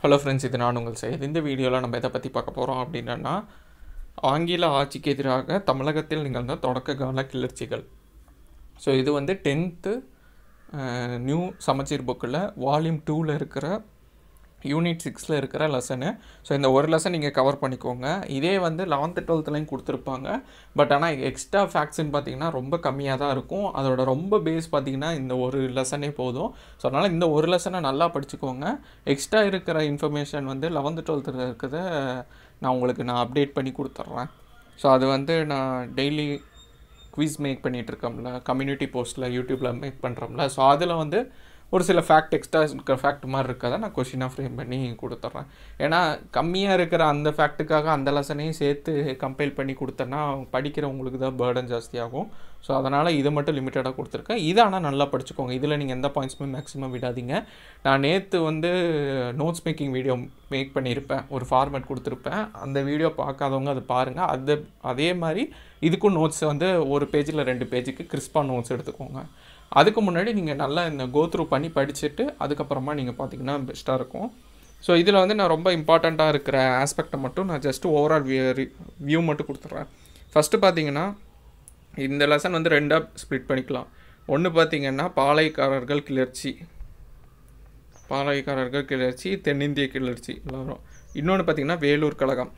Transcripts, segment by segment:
hello friends இது நான் உங்கள் செய்து இந்த வீடியோவில் நம்ம எதை பற்றி பார்க்க போகிறோம் அப்படின்னா ஆங்கில ஆட்சிக்கு எதிராக தமிழகத்தில் நிகழ்ந்த தொடக்க கால கிளர்ச்சிகள் ஸோ இது வந்து டென்த்து நியூ சமச்சீர் புக்கில் வால்யூம் டூவில் இருக்கிற யூனிட் சிக்ஸில் இருக்கிற லெசனு ஸோ இந்த ஒரு லெசன் நீங்கள் கவர் பண்ணிக்கோங்க இதே வந்து லெவன்த்து டுவெல்த்துலையும் கொடுத்துருப்பாங்க பட் ஆனால் எக்ஸ்ட்ரா ஃபேக்ட்ஸ்னு பார்த்தீங்கன்னா ரொம்ப கம்மியாக தான் இருக்கும் அதோட ரொம்ப பேஸ் பார்த்தீங்கன்னா இந்த ஒரு லெசனே போதும் ஸோ அதனால் இந்த ஒரு லெசனை நல்லா படிச்சுக்கோங்க எக்ஸ்ட்ரா இருக்கிற இன்ஃபர்மேஷன் வந்து லெவன்த்து டுவெல்த்தில் இருக்கிறத நான் உங்களுக்கு நான் அப்டேட் பண்ணி கொடுத்துட்றேன் ஸோ அது வந்து நான் டெய்லி குவிஸ் மேக் பண்ணிகிட்ருக்கோம்ல கம்யூனிட்டி போஸ்ட்டில் யூடியூப்பில் மேக் பண்ணுறோம்ல ஸோ அதில் வந்து ஒரு சில ஃபேக்ட் எக்ஸ்ட்ரா இருக்கிற ஃபேக்ட் மாதிரி இருக்கதை நான் கொஷினாக ஃப்ரேம் பண்ணி கொடுத்துட்றேன் ஏன்னா கம்மியாக இருக்கிற அந்த ஃபேக்ட்டுக்காக அந்த லெசனையும் சேர்த்து கம்பைல் பண்ணி கொடுத்தேன்னா படிக்கிறவங்களுக்கு தான் பேர்டன் ஜாஸ்தியாகும் ஸோ அதனால் இதை மட்டும் லிமிட்டடாக கொடுத்துருக்கேன் இதை ஆனால் நல்லா படிச்சுக்கோங்க இதில் நீங்கள் எந்த பாயிண்ட்ஸுமே மேக்ஸிமம் விடாதீங்க நான் நேற்று வந்து நோட்ஸ் மேக்கிங் வீடியோ மேக் பண்ணியிருப்பேன் ஒரு ஃபார்மேட் கொடுத்துருப்பேன் அந்த வீடியோ பார்க்காதவங்க அதை பாருங்கள் அது அதே மாதிரி இதுக்கும் நோட்ஸ் வந்து ஒரு பேஜில் ரெண்டு பேஜுக்கு கிறிஸ்பாக நோட்ஸ் எடுத்துக்கோங்க அதுக்கு முன்னாடி நீங்கள் நல்லா இந்த கோத்ரூ பண்ணி படிச்சுட்டு அதுக்கப்புறமா நீங்கள் பார்த்தீங்கன்னா பெஸ்ட்டாக இருக்கும் ஸோ இதில் வந்து நான் ரொம்ப இம்பார்ட்டண்ட்டாக இருக்கிற ஆஸ்பெக்டை மட்டும் நான் ஜஸ்ட்டு ஓவரால் வியூ மட்டும் கொடுத்துட்றேன் ஃபஸ்ட்டு பார்த்தீங்கன்னா இந்த லெசன் வந்து ரெண்டாக ஸ்ப்ளிட் பண்ணிக்கலாம் ஒன்று பார்த்தீங்கன்னா பாளையக்காரர்கள் கிளர்ச்சி பாளையக்காரர்கள் கிளர்ச்சி தென்னிந்திய கிளர்ச்சி எல்லாரும் இன்னொன்று பார்த்தீங்கன்னா வேலூர் கழகம்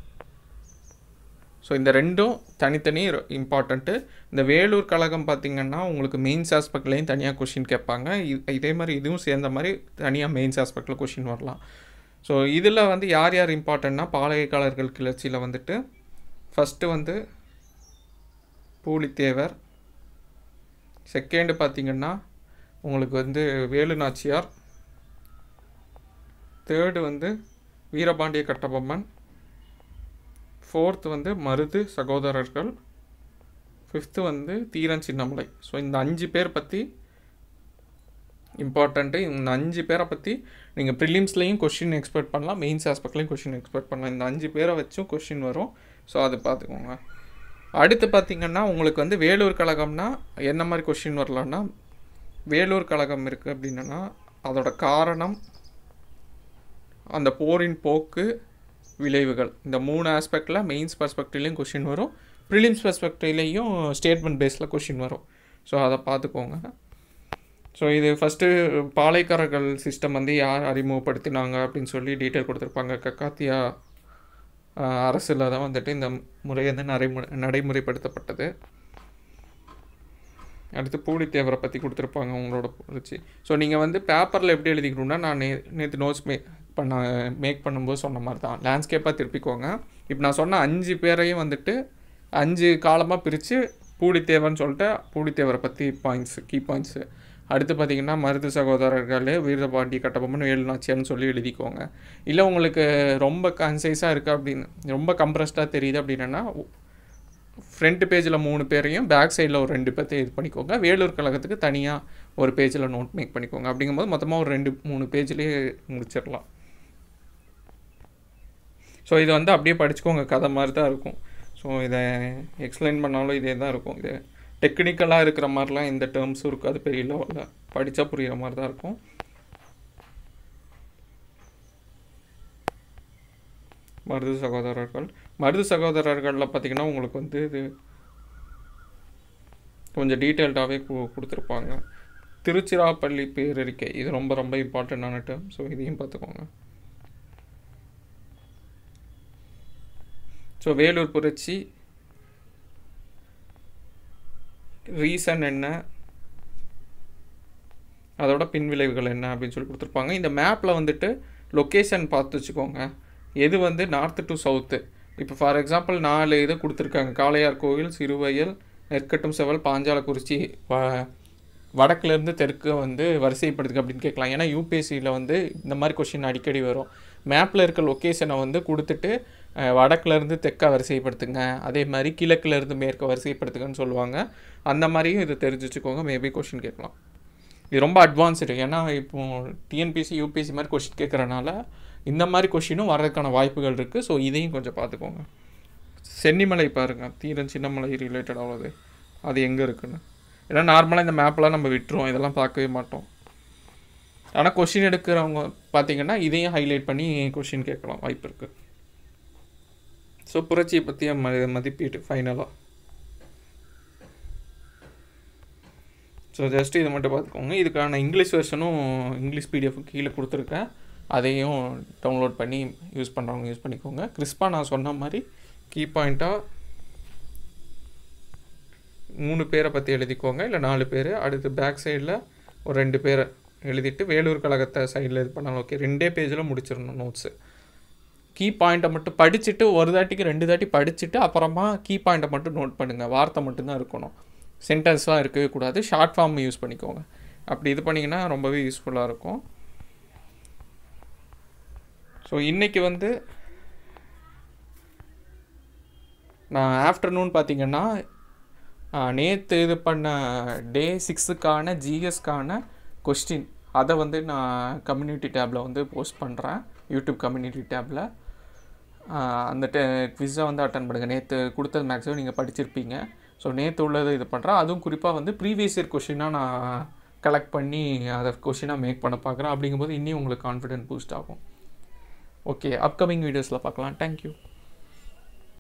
ஸோ இந்த ரெண்டும் தனித்தனி இம்பார்ட்டண்ட்டு இந்த வேலூர் கழகம் பார்த்திங்கன்னா உங்களுக்கு மெயின்ஸ் ஆஸ்பெக்ட்லேயும் தனியாக கொஷின் கேட்பாங்க இதே மாதிரி இதுவும் சேர்ந்த மாதிரி தனியாக மெயின்ஸ் ஆஸ்பெக்டில் கொஷின் வரலாம் ஸோ இதில் வந்து யார் யார் இம்பார்ட்டண்ட்னா பாளையக்காரர்கள் கிளர்ச்சியில் வந்துட்டு ஃபஸ்ட்டு வந்து பூலித்தேவர் செகண்டு பார்த்திங்கன்னா உங்களுக்கு வந்து வேலு நாச்சியார் தேர்டு வந்து வீரபாண்டிய கட்டபொம்மன் ஃபோர்த்து வந்து மருது சகோதரர்கள் ஃபிஃப்த்து வந்து தீரன் சின்னமலை ஸோ இந்த அஞ்சு பேர் பற்றி இம்பார்ட்டண்ட்டு இந்த அஞ்சு பேரை பற்றி நீங்கள் ப்ரிலிம்ஸ்லேயும் கொஷின் எக்ஸ்பெக்ட் பண்ணலாம் மெயின்ஸ் ஆஸ்பெக்ட்லேயும் கொஷின் எக்ஸ்பெக்ட் பண்ணலாம் இந்த அஞ்சு பேரை வச்சும் கொஷின் வரும் ஸோ அது பார்த்துக்கோங்க அடுத்து பார்த்திங்கன்னா உங்களுக்கு வந்து வேலூர் கழகம்னா என்ன மாதிரி கொஷின் வரலான்னா வேலூர் கழகம் இருக்குது அப்படின்னா அதோட காரணம் அந்த போரின் போக்கு விளைவுகள் இந்த மூணு ஆஸ்பெக்டில் மெயின்ஸ் பர்ஸ்பெக்டிவ்லேயும் கொஷின் வரும் ப்ரிலிம்ஸ் பர்ஸ்பெக்டிவ்லேயும் ஸ்டேட்மெண்ட் பேஸில் கொஷின் வரும் ஸோ அதை பார்த்துக்கோங்க ஸோ இது ஃபஸ்ட்டு பாலைக்காரர்கள் சிஸ்டம் வந்து யார் அறிமுகப்படுத்தினாங்க அப்படின்னு சொல்லி டீட்டெயில் கொடுத்துருப்பாங்க கக்காத்தியா அரசில் தான் வந்துட்டு இந்த முறை வந்து நடைமுறை நடைமுறைப்படுத்தப்பட்டது அடுத்து பூலித்தேவரை பற்றி கொடுத்துருப்பாங்க உங்களோட வச்சு ஸோ நீங்கள் வந்து பேப்பரில் எப்படி எழுதிக்கணும்னா நான் நே நேற்று நோட்ஸ் மே பண்ண மேக் பண்ணும்போது சொன்ன மாதிரி தான் லேண்ட்ஸ்கேப்பாக திருப்பிக்கோங்க இப்போ நான் சொன்ன அஞ்சு பேரையும் வந்துட்டு அஞ்சு காலமாக பிரித்து பூலித்தேவன் சொல்லிட்டு பூலித்தேவரை பற்றி பாயிண்ட்ஸு கீ பாயிண்ட்ஸு அடுத்து பார்த்திங்கன்னா மருது சகோதரர்கள் வீரபாண்டி கட்டபொம்மன் வேலுநாச்சியார்னு சொல்லி எழுதிக்கோங்க இல்லை உங்களுக்கு ரொம்ப கன்சைஸாக இருக்குது அப்படின்னு ரொம்ப கம்ப்ரஸ்டாக தெரியுது அப்படின்னா ஃப்ரண்ட் பேஜில் மூணு பேரையும் பேக் சைடில் ஒரு ரெண்டு பேர்த்தையும் இது பண்ணிக்கோங்க வேலூர் கழகத்துக்கு தனியாக ஒரு பேஜில் நோட் மேக் பண்ணிக்கோங்க அப்படிங்கும்போது மொத்தமாக ஒரு ரெண்டு மூணு பேஜ்லேயே முடிச்சிடலாம் ஸோ இதை வந்து அப்படியே படிச்சுக்கோங்க கதை மாதிரி தான் இருக்கும் ஸோ இதை எக்ஸ்பிளைன் பண்ணாலும் இதே தான் இருக்கும் இது டெக்னிக்கலாக இருக்கிற மாதிரிலாம் எந்த டேர்ம்ஸும் இருக்காது பெரிய லெவலில் படித்தா புரிகிற மாதிரி தான் இருக்கும் மருது சகோதரர்கள் மருது சகோதரர்களில் பார்த்திங்கன்னா உங்களுக்கு வந்து இது கொஞ்சம் டீட்டெயில்டாகவே கொடுத்துருப்பாங்க திருச்சிராப்பள்ளி பேரறிக்கை இது ரொம்ப ரொம்ப இம்பார்ட்டண்ட்டான டேர்ம் ஸோ இதையும் பார்த்துக்கோங்க ஸோ வேலூர் புரட்சி ரீசன் என்ன அதோட பின்விளைவுகள் என்ன அப்படின்னு சொல்லி கொடுத்துருப்பாங்க இந்த மேப்பில் வந்துட்டு லொக்கேஷன் பார்த்து வச்சுக்கோங்க எது வந்து நார்த்து டு சவுத்து இப்போ ஃபார் எக்ஸாம்பிள் நாலு இது கொடுத்துருக்காங்க காளையார் கோவில் சிறுவயல் நெற்கட்டும் செவல் பாஞ்சாலக்குறிச்சி வ வடக்குலேருந்து தெற்கு வந்து வரிசைப்படுத்துக்கு அப்படின்னு கேட்கலாம் ஏன்னா யூபிஎஸ்சியில் வந்து இந்த மாதிரி கொஷின் அடிக்கடி வரும் மேப்பில் இருக்க லொக்கேஷனை வந்து கொடுத்துட்டு வடக்குலேருந்து தெற்க வரிசைப்படுத்துங்க அதே மாதிரி கிழக்குலேருந்து மேற்க வரிசைப்படுத்துங்கன்னு சொல்லுவாங்க அந்த மாதிரியும் இதை தெரிஞ்சு வச்சுக்கோங்க மேபி கொஷின் கேட்கலாம் இது ரொம்ப அட்வான்ஸ்டு ஏன்னா இப்போ டிஎன்பிசி யூபிஎஸ்சி மாதிரி கொஷின் கேட்குறனால இந்த மாதிரி கொஷினும் வர்றதுக்கான வாய்ப்புகள் இருக்குது ஸோ இதையும் கொஞ்சம் பார்த்துக்கோங்க சென்னிமலை பாருங்கள் தீரன் சின்னமலை ரிலேட்டட் அவ்வளோது அது எங்கே இருக்குன்னு ஏன்னா நார்மலாக இந்த மேப்லாம் நம்ம விட்டுருவோம் இதெல்லாம் பார்க்கவே மாட்டோம் ஆனால் கொஷின் எடுக்கிறவங்க பார்த்தீங்கன்னா இதையும் ஹைலைட் பண்ணி கொஷின் கேட்கலாம் வாய்ப்பு இருக்குது ஸோ புரட்சியை பற்றிய ம மதிப்பீடு ஃபைனலாக ஸோ ஜஸ்ட் இது மட்டும் பார்த்துக்கோங்க இதுக்கான இங்கிலீஷ் வெர்ஷனும் இங்கிலீஷ் பிடிஎஃப் கீழே கொடுத்துருக்கேன் அதையும் டவுன்லோட் பண்ணி யூஸ் பண்ணுறவங்க யூஸ் பண்ணிக்கோங்க கிறிஸ்பாக நான் சொன்ன மாதிரி கீ பாயிண்ட்டாக மூணு பேரை பற்றி எழுதிக்கோங்க இல்லை நாலு பேர் அடுத்து பேக் சைடில் ஒரு ரெண்டு பேரை எழுதிட்டு வேலூர் கழகத்தை சைடில் இது பண்ணாலும் ஓகே ரெண்டே பேஜில் முடிச்சிடணும் நோட்ஸு கீ பாயிண்ட்டை மட்டும் படிச்சுட்டு ஒரு தாட்டிக்கு ரெண்டு தாட்டி படிச்சுட்டு அப்புறமா கீ பாயிண்ட்டை மட்டும் நோட் பண்ணுங்கள் வார்த்தை மட்டும்தான் இருக்கணும் சென்டென்ஸ்லாம் இருக்கவே கூடாது ஷார்ட் ஃபார்ம் யூஸ் பண்ணிக்கோங்க அப்படி இது பண்ணிங்கன்னா ரொம்பவே யூஸ்ஃபுல்லாக இருக்கும் ஸோ இன்றைக்கி வந்து நான் ஆஃப்டர்நூன் பார்த்தீங்கன்னா நேற்று இது பண்ண டே சிக்ஸுக்கான ஜிஎஸ்க்கான கொஸ்டின் அதை வந்து நான் கம்யூனிட்டி டேப்பில் வந்து போஸ்ட் பண்ணுறேன் யூடியூப் கம்யூனிட்டி டேப்பில் அந்த டெ குவிஸை வந்து அட்டன் பண்ணுங்கள் நேற்று கொடுத்தது மேக்ஸிமம் நீங்கள் படிச்சிருப்பீங்க ஸோ நேற்று உள்ளது இது பண்ணுறேன் அதுவும் குறிப்பாக வந்து ப்ரீவியஸ் இயர் கொஷினாக நான் கலெக்ட் பண்ணி அதை கொஷினாக மேக் பண்ண பார்க்குறேன் அப்படிங்கும்போது இன்னும் உங்களுக்கு கான்ஃபிடென்ட் பூஸ்ட் ஆகும் ஓகே அப்கமிங் வீடியோஸில் பார்க்கலாம் தேங்க்யூ